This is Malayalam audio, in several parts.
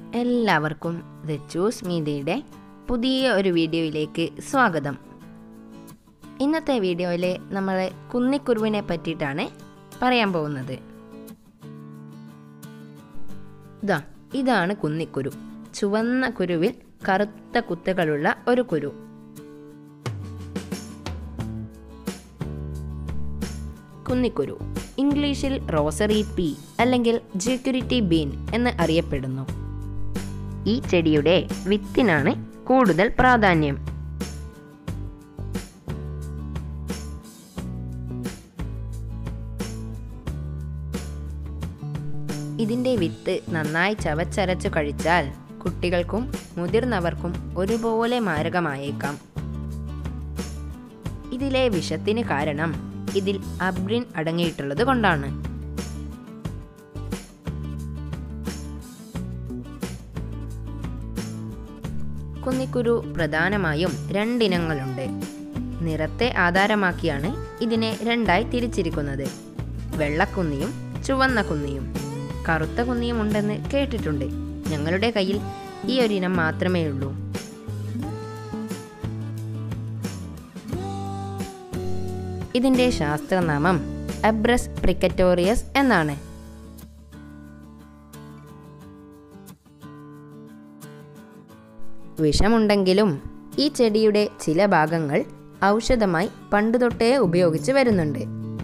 എല്ലാവർക്കും ദ ചൂസ് മീതയുടെ പുതിയ ഒരു വീഡിയോയിലേക്ക് സ്വാഗതം ഇന്നത്തെ വീഡിയോയിൽ നമ്മൾ കുന്നിക്കുരുവിനെ പറ്റിയിട്ടാണ് പറയാൻ പോകുന്നത് ഇതാ ഇതാണ് കുന്നിക്കുരു ചുവന്ന കുരുവിൽ കറുത്ത കുത്തുകളുള്ള ഒരു കുരു കുന്നിക്കുരു ഇംഗ്ലീഷിൽ റോസറി പീ അല്ലെങ്കിൽ ജെക്യൂരിറ്റി ബീൻ എന്ന് അറിയപ്പെടുന്നു ഈ ചെടിയുടെ വിത്തിനാണ് കൂടുതൽ പ്രാധാന്യം ഇതിൻ്റെ വിത്ത് നന്നായി ചവച്ചരച്ചു കഴിച്ചാൽ കുട്ടികൾക്കും മുതിർന്നവർക്കും ഒരുപോലെ മാരകമായേക്കാം ഇതിലെ വിഷത്തിന് കാരണം ഇതിൽ അബ്രിൻ അടങ്ങിയിട്ടുള്ളത് കൊണ്ടാണ് കുന്നിക്കുരു പ്രധാനമായും രണ്ടിനങ്ങളുണ്ട് നിറത്തെ ആധാരമാക്കിയാണ് ഇതിനെ രണ്ടായി തിരിച്ചിരിക്കുന്നത് വെള്ളക്കുന്നിയും ചുവന്ന കുന്നിയും കറുത്ത കുന്നിയും ഉണ്ടെന്ന് കേട്ടിട്ടുണ്ട് ഞങ്ങളുടെ കയ്യിൽ ഈ ഒരിനം മാത്രമേ ഉള്ളൂ ഇതിൻ്റെ ശാസ്ത്രനാമം അബ്രസ് പ്രിക്കറ്റോറിയസ് എന്നാണ് വിഷമുണ്ടെങ്കിലും ഈ ചെടിയുടെ ചില ഭാഗങ്ങൾ ഔഷധമായി പണ്ടുതൊട്ടേ ഉപയോഗിച്ച് വരുന്നുണ്ട്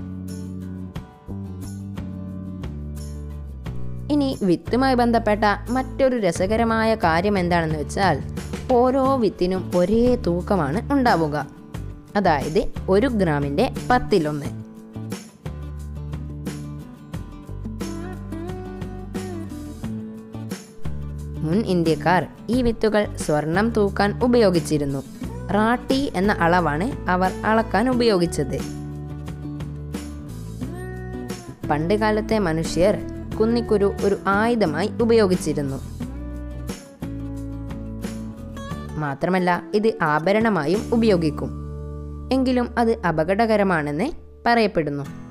ഇനി വിത്തുമായി ബന്ധപ്പെട്ട മറ്റൊരു രസകരമായ കാര്യം എന്താണെന്ന് വെച്ചാൽ ഓരോ വിത്തിനും ഒരേ തൂക്കമാണ് ഉണ്ടാവുക അതായത് ഒരു ഗ്രാമിൻ്റെ പത്തിലൊന്ന് മുൻ ഇന്ത്യക്കാർ ഈ വിത്തുകൾ സ്വർണം തൂക്കാൻ ഉപയോഗിച്ചിരുന്നു റാട്ടി എന്ന അളവാണ് അവർ അളക്കാൻ ഉപയോഗിച്ചത് പണ്ട് കാലത്തെ മനുഷ്യർ കുന്നിക്കുരു ഒരു ആയുധമായി ഉപയോഗിച്ചിരുന്നു മാത്രമല്ല ഇത് ആഭരണമായും ഉപയോഗിക്കും എങ്കിലും അത് അപകടകരമാണെന്ന് പറയപ്പെടുന്നു